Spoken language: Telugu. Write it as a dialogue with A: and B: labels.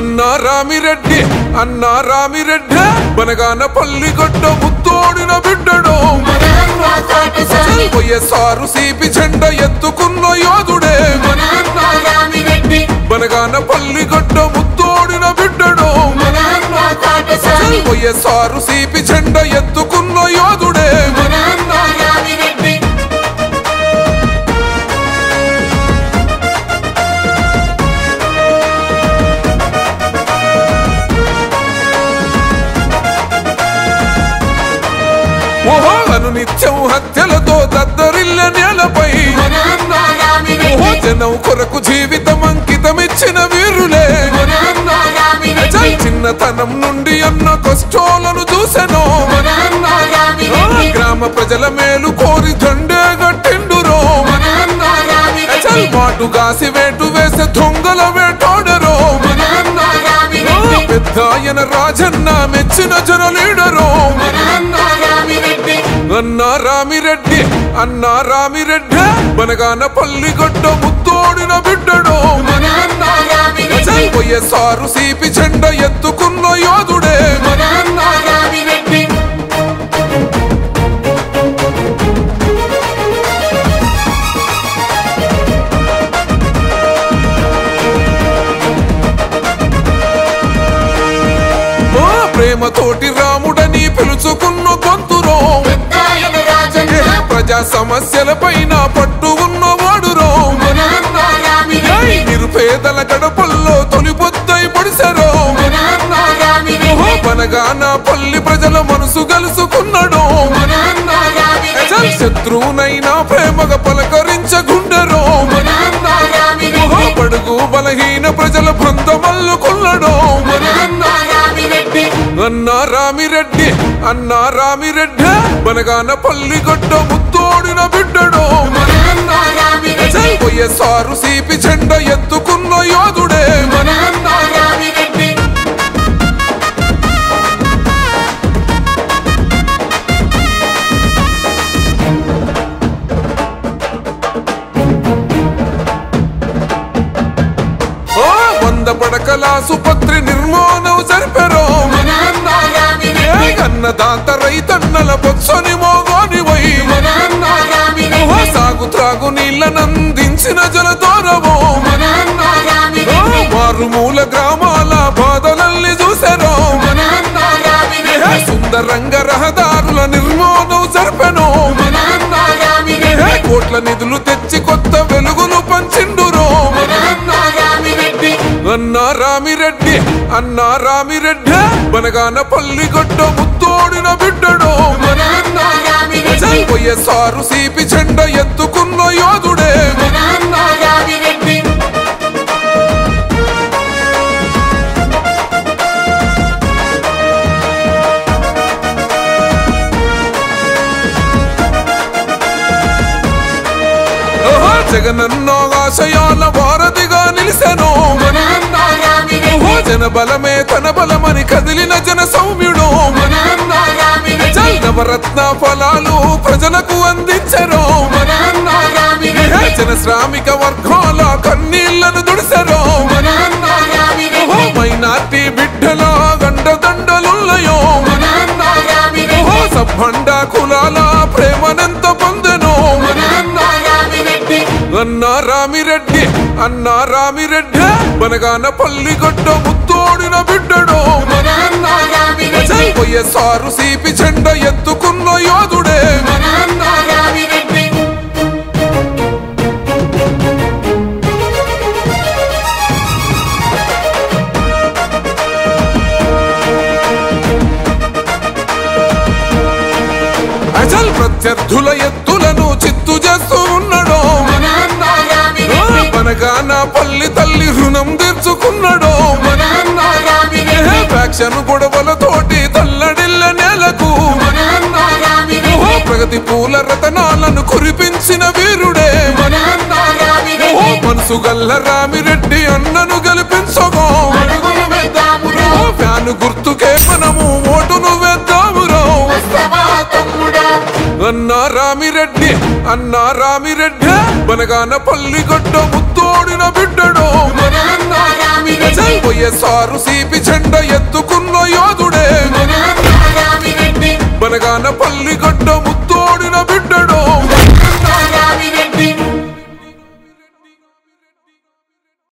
A: అన్నా రామిరెడ్డి అన్నా రామిరెడ్డి బనగాన పల్లి గడ్డ ముత్తోడిన బిడ్డడు
B: మన అన్న కాటసాని
A: వైఎస్ఆర్ సిపి జెండ ఎత్తుకున్న యోధుడే
B: మన అన్న రామిరెడ్డి
A: బనగాన పల్లి గడ్డ ముత్తోడిన బిడ్డడు
B: మన అన్న కాటసాని
A: వైఎస్ఆర్ సిపి జెండ ఎత్తుకున్న యోధుడే
B: మన అన్న రామిరెడ్డి
A: ఓహో అనునిత్యం హత్యలతో దద్దరిల్ల నేలపై
B: మన అన్న
A: ఓహో
B: రామిరెడ్డి
A: జనం కొరకు జీవితం అంకితమిచ్చిన వీరులే
B: మన అన్న రామిరెడ్డి
A: చిన్నతనం నుండి అన్న కష్టాలను చూసెను
B: మన అన్న
A: ఆ
B: రామిరెడ్డి
A: గ్రామ ప్రజల మేలు కోరి దండే గట్టిండురో
B: మన అన్న రామిరెడ్డి
A: చల్ మాటు గాసి వేటు వేసే దొంగల వేటాడరో
B: మన అన్న
A: ఆ
B: రామిరెడ్డి
A: పెద్ద ఆయన రాజన్న మెచ్చిన జన లీడరు
B: మన అన్న రామిరెడ్డి
A: అన్నా రామిరెడ్డి అన్నా రామిరెడ్డి బనగాన పల్లి గడ్డ ముత్తోడిన బిడ్డడు
B: మన అన్న రామిరెడ్డి
A: వైఎస్ఆర్ సిపి జెండ ఎత్తుకున్న యోధుడే
B: మన అన్న రామిరెడ్డి
A: ఆ ప్రేమతోటి రాముడని పిలుచుకున్న గొంతురో
B: పెద్దాయన రాజన్న
A: ప్రజా సమస్యల పైన పట్టు ఉన్నవాడురో
B: మన అన్న రామిరెడ్డి
A: నిరుపేదల గడపల్లో తొలి పొద్దై పొడిసెరో
B: మన అన్న రామిరెడ్డి
A: పనగాన పల్లి ప్రజల మనసు గలుసుకున్నాడు
B: మన అన్న రామిరెడ్డి
A: శత్రువునైనా ప్రేమగా పలకరించగుండెరో
B: మన అన్న రామిరెడ్డి
A: పడుగు బలహీన ప్రజల బృందమల్లుకున్నాడు
B: మన అన్న రామిరెడ్డి
A: అన్నా రామిరెడ్డి అన్నా రామిరెడ్డి బనగాన పల్లి గడ్డ ముత్తోడిన బిడ్డడు
B: మన అన్న రామిరెడ్డి
A: వైఎస్ఆర్ సిపి జెండ ఎత్తుకున్న యోధుడే
B: మన అన్న రామిరెడ్డి
A: ఓ వంద పడకల సుపత్రి నిర్మాణం జరిపెరో
B: మన అన్న రామిరెడ్డి
A: అన్నదాంత రైతన్నల బొత్సని మోగోనివై
B: మన అన్న రామిరెడ్డి
A: సాగు త్రాగు నీళ్ళనందించిన జలదోరవో
B: మన అన్న రామిరెడ్డి
A: మారుమూల గ్రామాల బాధలల్ని చూసారో
B: మన అన్న రామిరెడ్డి
A: సుందరంగ రహదారుల నిర్మాణం జరిపెను
B: మన అన్న రామిరెడ్డి
A: కోట్ల నిధులు తెచ్చి కొత్త వెలుగులు పంచిండురో
B: మన అన్న రామిరెడ్డి
A: అన్నా రామిరెడ్డి అన్నా రామిరెడ్డి బనగాన పల్లి గడ్డ ముత్తోడిన బిడ్డడు
B: మన అన్న రామిరెడ్డి
A: వైఎస్ఆర్ సిపి జెండ ఎత్తుకున్న యోధుడే
B: మన అన్న రామిరెడ్డి
A: ఓహో, జగనన్న ఆశయాల వారధిగా నిలిసెను
B: మన అన్న రామిరెడ్డి
A: ఓహో, జన బలమే తన బలమని కదిలిన జన సౌమ్యుడు
B: మన అన్న రామిరెడ్డి
A: నవరత్న ఫలాలు ప్రజలకు అందించరు
B: మన అన్న రామిరెడ్డి
A: జన శ్రామిక వర్గాల కన్నీళ్లను దుడిసెరు
B: మన అన్న రామిరెడ్డి
A: ఓహో, మైనార్టీ బిడ్డల గండదండలున్నాయో
B: మన అన్న రామిరెడ్డి
A: ఓహో, సబ్బండ కులాల ప్రేమనెంత పొందెను
B: మన అన్న రామిరెడ్డి
A: అన్నా రామిరెడ్డి అన్నా రామిరెడ్డి బనగాన పల్లి గడ్డ ముత్తోడిన బిడ్డడు
B: మన అన్న రామిరెడ్డి
A: వైఎస్ఆర్ సిపి జెండ ఎత్తుకున్న యోధుడే
B: మన అన్న రామిరెడ్డి
A: అజల్ ప్రత్యర్థుల ఎత్తులను చిత్తు చేస్తూ ఉన్నాడు
B: మన అన్న రామిరెడ్డి
A: బనగాన పల్లి తల్లి రుణం తీర్చుకున్నాడు
B: మన అన్న రామిరెడ్డి
A: ఫ్యాక్షన్ గొడవలతోటి తల్లడిల్ల నేలకు
B: మన అన్న రామిరెడ్డి
A: ఓహో, ప్రగతి పూల రతనాలను కురిపించిన వీరుడే
B: మన అన్న
A: ఓహో,
B: రామిరెడ్డి
A: మనసు గల్ల రామిరెడ్డి అన్నను గెలిపించగో
B: అడుగులు వేద్దామురా
A: ఓ ఫ్యాను గుర్తుకే మనము ఓటును వేద్దామురో
B: వస్తవా తమ్ముడా
A: అన్నా రామిరెడ్డి అన్నా రామిరెడ్డి బనగాన పల్లి గడ్డ ముత్తోడిన బిడ్డడు
B: మన అన్న రామిరెడ్డి
A: వైఎస్ఆర్ సిపి చెండ ఎత్తుకున్న యోధుడే
B: మన అన్న రామిరెడ్డి
A: బనగాన పల్లి గడ్డ ముత్తోడిన బిడ్డ